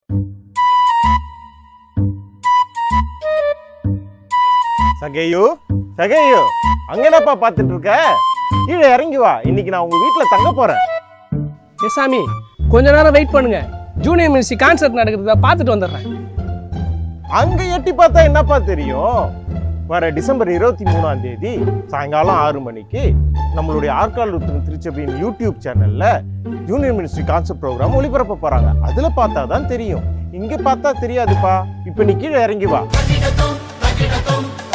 சகையு சகையு அங்க என்னப்பா பார்த்துட்டு இருக்க கீழே இறங்கி வா இன்னைக்கு நான் உங்க வீட்டுல தங்க போறேன் ஏ சாமி கொஞ்ச நேரம் வெயிட் பண்ணுங்க ஜூனியர் மினிஸ்ட்ரி கான்சர்ட் நடக்கிறத பார்த்துட்டு வந்துடுறேன் அங்க எட்டி பார்த்தா என்னப்பா தெரியும் வர டிசம்பர் இருபத்தி மூணாம் தேதி சாயங்காலம் ஆறு மணிக்கு நம்மளுடைய ஆற்கால் உத்தரம் திருச்சபையின் யூடியூப் சேனல்ல ஜூனியர் மினிஸ்ட்ரி கான்செப்ட் ப்ரோக்ராம் ஒளிபரப்ப போறாங்க அதுல பார்த்தா தான் தெரியும் இங்க பார்த்தா தெரியாதுப்பா இப்ப நீ கீழே இறங்கி வா